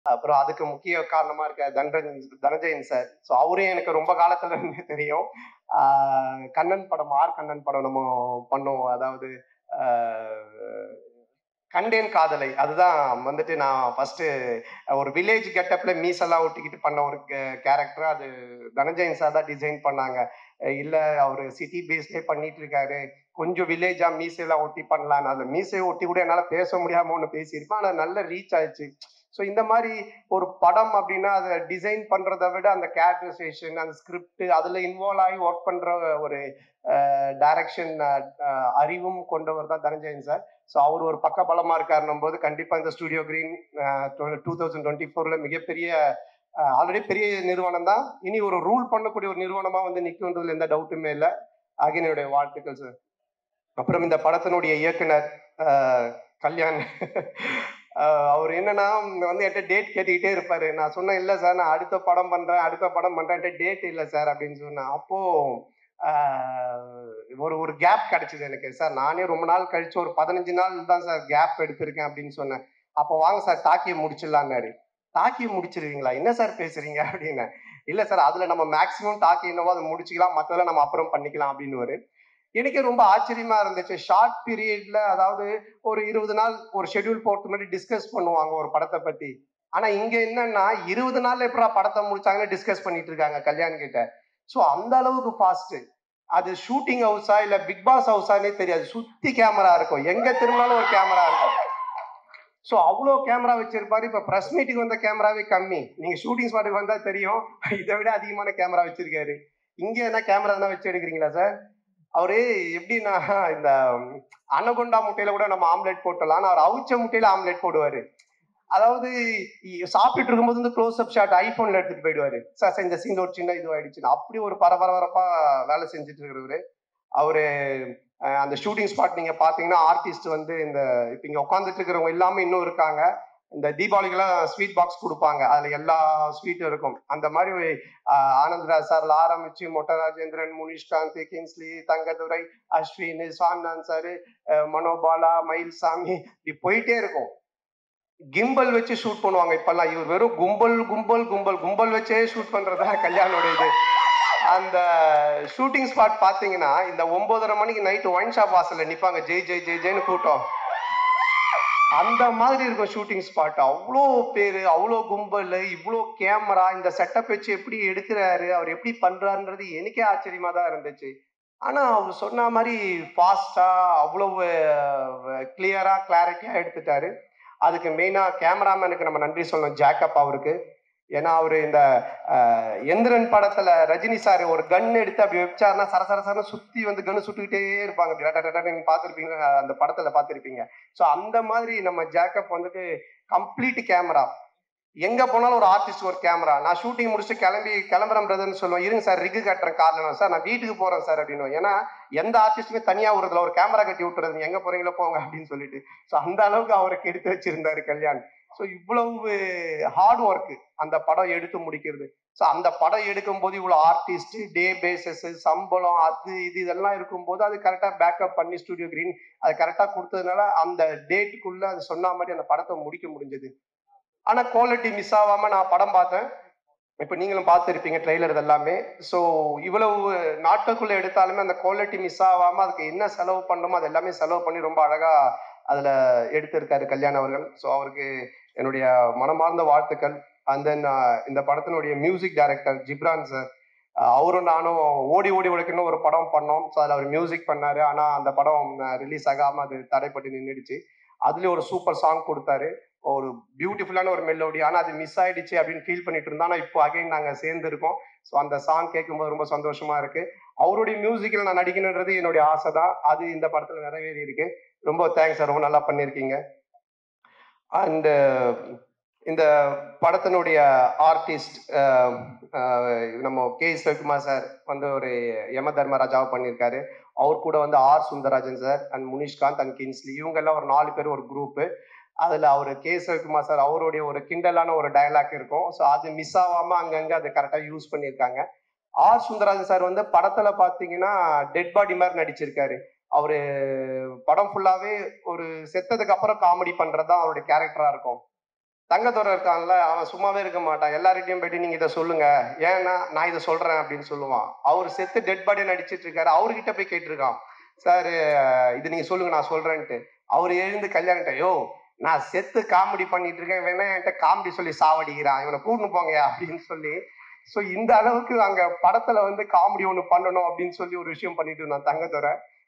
அப்புறம் அதுக்கு முக்கிய காரணமா இருக்க தனரஞ்சன் தனஞ்சயன் சார் ஸோ அவரே எனக்கு ரொம்ப காலத்துல இருந்து தெரியும் ஆஹ் கண்ணன் படம் ஆர் கண்ணன் படம் நம்ம பண்ணோம் அதாவது ஆஹ் கண்டேன் காதலை அதுதான் வந்துட்டு நான் ஃபர்ஸ்ட் ஒரு வில்லேஜ் கெட்டப்ல மீசெல்லாம் ஒட்டிக்கிட்டு பண்ண ஒரு கேரக்டர் அது தனஞ்சயன் சார் தான் டிசைன் பண்ணாங்க அஹ் இல்ல அவர் சிட்டி பேஸ்லேயே பண்ணிட்டு இருக்காரு கொஞ்சம் வில்லேஜா மீசையெல்லாம் ஒட்டி பண்ணலாம் அதுல மீசையை ஒட்டி கூட என்னால பேச முடியாம ஒன்று பேசியிருப்பேன் ஆனா நல்ல ரீச் ஆயிடுச்சு ஸோ இந்த மாதிரி ஒரு படம் அப்படின்னா அதை டிசைன் பண்றதை விட அந்த கேரக்டரைசேஷன் அந்த ஸ்கிரிப்ட் அதுல இன்வால்வ் ஆகி ஒர்க் பண்ற ஒரு டைரக்ஷன் அறிவும் கொண்டவர் தான் தனஞ்சயன் சார் ஸோ அவர் ஒரு பக்க பலமா இருக்காருன்னும் போது கண்டிப்பா இந்த studio green two thousand twenty ஃபோர்ல மிகப்பெரிய ஆல்ரெடி பெரிய நிறுவனம் தான் இனி ஒரு ரூல் பண்ணக்கூடிய ஒரு நிறுவனமா வந்து நிற்குன்றதுல எந்த டவுட்டுமே இல்லை ஆகிய என்னுடைய வாழ்த்துக்கள் சார் அப்புறம் இந்த படத்தினுடைய இயக்குனர் ஆஹ், கல்யாண் ஆஹ், அவர் என்னன்னா வந்து என்கிட்ட டேட் கேட்டுக்கிட்டே இருப்பாரு நான் சொன்னேன் இல்லை சார் நான் அடுத்த படம் பண்றேன் அடுத்த படம் பண்றேன் டேட் இல்லை சார் அப்படின்னு சொன்னேன் அப்போ ஆஹ், ஒரு ஒரு கேப் கிடைச்சது எனக்கு சார் நானே ரொம்ப நாள் கழிச்சு ஒரு பதினஞ்சு நாள் தான் சார் கேப் எடுத்திருக்கேன் அப்படின்னு சொன்னேன் அப்போ வாங்க சார் டாக்கியை முடிச்சிடலான்னாரு டாக்கியை முடிச்சிருவீங்களா என்ன சார் பேசுறீங்க அப்படின்னு இல்லை சார் அதுல நம்ம மேக்ஸிமம் டாக்கி என்னவோ அதை முடிச்சுக்கலாம் மற்றதெல்லாம் நம்ம அப்புறம் பண்ணிக்கலாம் அப்படின்னு எனக்கே ரொம்ப ஆச்சரியமா இருந்துச்சு ஷார்ட் பீரியட்ல அதாவது ஒரு இருபது நாள் ஒரு ஷெட்யூல் போட்டு முன்னாடி டிஸ்கஸ் பண்ணுவாங்க ஒரு படத்தை பத்தி ஆனா இங்க என்னன்னா இருபது நாள்ல எப்படா படத்தை முடிச்சாங்கன்னு டிஸ்கஸ் பண்ணிட்டு இருக்காங்க கல்யாண் கிட்ட ஸோ அந்த அளவுக்கு ஃபாஸ்ட் அது ஷூட்டிங் ஹவுஸா இல்ல பிக் பாஸ் ஹவுஸானே தெரியாது சுத்தி கேமரா இருக்கும் எங்க திரும்பினாலும் ஒரு கேமரா இருக்கும் ஸோ அவ்வளோ கேமரா வச்சிருப்பாரு இப்போ ப்ரெஸ் மீட்டுக்கு வந்த கேமராவே கம்மி நீங்க ஷூட்டிங் ஸ்பாட்டுக்கு வந்தா தெரியும் இதை விட அதிகமான கேமரா வச்சிருக்காரு இங்க என்ன கேமரா தான் வச்சு எடுக்கிறீங்களா சார் அவரு எப்படின்னா இந்த அனகொண்டா முட்டையில கூட நம்ம ஆம்லெட் போட்டலாம் ஆனா அவர் அவிச்ச முட்டையில ஆம்லெட் போடுவாரு அதாவது இ- சாப்பிட்டுட்டு இருக்கும்போது வந்து க்ளோஸ் அப் ஷாட் ஐபோன்ல எடுத்துட்டு போயிடுவாரு சார் சார் இந்த சீன் ஒரு சின்ன இது ஆயிடுச்சு அப்படி ஒரு பரபரப்பா வேலை செஞ்சுட்டு இருக்கிறவரு அவரு அஹ், அந்த ஷூட்டிங் ஸ்பாட் நீங்க பாத்தீங்கன்னா ஆர்டிஸ்ட் வந்து இந்த இப்ப இங்க உட்காந்துட்டு இருக்கிறவங்க எல்லாமே இன்னும் இருக்காங்க இந்த தீபாவளிக்கெல்லாம் ஸ்வீட் பாக்ஸ் கொடுப்பாங்க அதுல எல்லா ஸ்வீட்டும் இருக்கும் அந்த மாதிரி ஆஹ், ஆனந்த்ராஜ் சார்ல ஆரம்பிச்சு மொட்ட ராஜேந்திரன் முனிஷ்காந்த் கிங்ஸ்லி தங்கதுரை அஸ்வின் சாம்னான் சார் மனோபாலா மயில்சாமி இப்படி போயிட்டே இருக்கும் கிம்பல் வச்சு ஷூட் பண்ணுவாங்க இப்பெல்லாம் இவர் வெறும் கும்பல் கும்பல் கும்பல் கும்பல் வச்சே ஷூட் பண்றதா கல்யாணோட இது அந்த ஷூட்டிங் ஸ்பாட் பாத்தீங்கன்னா இந்த ஒன்பதரை மணிக்கு நைட்டு ஒயின் ஷாப் வாசல்ல நிப்பாங்க ஜெய் ஜெய் ஜெய் ஜெய்னு கூட்டம் அந்த மாதிரி இருக்கும் ஷூட்டிங் ஸ்பாட் அவ்வளோ பேர் அவ்வளோ கும்பல் இவ்வளோ கேமரா இந்த செட்டப் வச்சு எப்படி எடுக்கிறாரு அவர் எப்படி பண்றாருன்றது எனக்கே ஆச்சரியமா தான் இருந்துச்சு ஆனா அவர் சொன்ன மாதிரி ஃபாஸ்டா அவ்வளவு கிளியரா கிளாரிட்டியா எடுத்துட்டாரு அதுக்கு மெயினா கேமராமேனுக்கு நம்ம நன்றி சொல்லணும் ஜாக்கப் அவருக்கு ஏன்னா அவரு இந்த அஹ், எந்திரன் படத்துல ரஜினி சார் ஒரு கன் எடுத்து அப்படி வச்சாருன்னா சர சர சரன்னு சுத்தி வந்து கன்னு சுட்டுக்கிட்டே இருப்பாங்க அப்படி டட டட நீங்க பார்த்திருப்பீங்க அந்த படத்துல பார்த்திருப்பீங்க ஸோ அந்த மாதிரி நம்ம ஜாக்கப் வந்துட்டு கம்ப்ளீட் கேமரா எங்க போனாலும் ஒரு ஆர்டிஸ்ட் ஒரு கேமரா நான் ஷூட்டிங் முடிச்சுட்டு கிளம்பி கிளம்புறேன் பிரதர்னு சொல்லுவேன் இருங்க சார் ரிக்கு கட்டுறேன் காரணம் சார் நான் வீட்டுக்கு போறேன் சார் அப்படின்னு ஏன்னா எந்த ஆர்டிஸ்ட்டுமே தனியா விடுறதுல ஒரு கேமரா கட்டி விட்டுறது நீங்க எங்க போறீங்களோ போங்க அப்படின்னு சொல்லிட்டு ஸோ அந்த அளவுக்கு அவருக்கு எடுத்து வச்சிருந்தாரு கல்யாண் ஸோ இவ்வளவு ஹார்ட் ஒர்க் அந்த படம் எடுத்து முடிக்கிறது ஸோ அந்த படம் எடுக்கும் போது இவ்வளோ ஆர்டிஸ்ட் டே பேசஸ் சம்பளம் அது இது இதெல்லாம் இருக்கும்போது அது கரெக்டாக பேக்கப் பண்ணி ஸ்டுடியோ கிரீன் அது கரெக்டாக கொடுத்ததுனால அந்த டேட்டுக்குள்ள அது சொன்ன மாதிரி அந்த படத்தை முடிக்க முடிஞ்சது ஆனா குவாலிட்டி மிஸ் ஆகாம நான் படம் பார்த்தேன் இப்போ நீங்களும் பார்த்துருப்பீங்க ட்ரெய்லர் எல்லாமே ஸோ இவ்வளவு நாட்டுக்குள்ள எடுத்தாலுமே அந்த குவாலிட்டி மிஸ் ஆகாம அதுக்கு என்ன செலவு பண்ணணுமோ அது எல்லாமே செலவு பண்ணி ரொம்ப அழகா அதுல எடுத்திருக்காரு கல்யாண் அவர்கள் ஸோ அவருக்கு என்னுடைய மனமார்ந்த வாழ்த்துக்கள் அண்ட் தென் இந்த படத்தினுடைய மியூசிக் டைரக்டர் ஜிப்ரான் சார் அவரும் நானும் ஓடி ஓடி உழைக்கணும் ஒரு படம் பண்ணோம் ஸோ அதில் அவர் மியூசிக் பண்ணாரு ஆனால் அந்த படம் ரிலீஸ் ஆகாம அது தடைப்பட்டு நின்றுடுச்சு அதுலேயும் ஒரு சூப்பர் சாங் கொடுத்தாரு ஒரு பியூட்டிஃபுல்லான ஒரு மெலோடி ஆனால் அது மிஸ் ஆயிடுச்சு அப்படின்னு ஃபீல் பண்ணிட்டு இருந்தோம் ஆனால் இப்போ அகைன் நாங்கள் சேர்ந்துருக்கோம் ஸோ அந்த சாங் கேட்கும்போது ரொம்ப சந்தோஷமா இருக்கு அவருடைய மியூசிக்கில் நான் நடிக்கணுன்றது என்னுடைய ஆசை தான் அது இந்த படத்தில் நிறைவேறி இருக்கு ரொம்ப தேங்க்ஸ் சார் ரொம்ப நல்லா பண்ணியிருக்கீங்க அண்ட் இந்த படத்தினுடைய ஆர்டிஸ்ட் நம்ம கே சிவகுமார் சார் வந்து ஒரு யம தர்மராஜாவை பண்ணியிருக்காரு அவர் கூட வந்து R Sundarrajan sir and Munishkanth and Kingsley இவங்க எல்லாம் ஒரு நாலு பேர் ஒரு குரூப்பு அதுல அவர் கே சிவகுமார் சார் அவருடைய ஒரு கிண்டலான ஒரு டயலாக் இருக்கும் ஸோ அது மிஸ் ஆகாம அங்கங்க அதை கரெக்டாக யூஸ் பண்ணியிருக்காங்க ஆர் சுந்தரராஜன் சார் வந்து படத்துல பாத்தீங்கன்னா டெட் பாடி மாதிரி நடிச்சிருக்காரு அவரு படம் ஃபுல்லாவே ஒரு செத்ததுக்கு அப்புறம் காமெடி பண்றதுதான் அவருடைய கேரக்டரா இருக்கும் தங்கத்துறை இருக்கான்ல அவன் சும்மாவே இருக்க மாட்டான் எல்லார்கிட்டயும் போயிட்டு நீங்க இதை சொல்லுங்க ஏன்னா நான் இதை சொல்றேன் அப்படின்னு சொல்லுவான் அவர் செத்து டெட் பாடி நடிச்சிட்டு இருக்காரு அவர்கிட்ட போய் கேட்டிருக்கான் சார் இது நீங்க சொல்லுங்க நான் சொல்றேன்ட்டு அவர் எழுந்து கல்யாணிட்ட யோ நான் செத்து காமெடி பண்ணிட்டு இருக்கேன் வேணா என்கிட்ட காமெடி சொல்லி சாவடிக்கிறான் இவனை கூட்டின்னு போங்க அப்படின்னு சொல்லி ஸோ இந்த அளவுக்கு அங்க படத்துல வந்து காமெடி ஒன்று பண்ணணும் அப்படின்னு சொல்லி ஒரு விஷயம் பண்ணிட்டு இருந்தான் தங்கத்துறை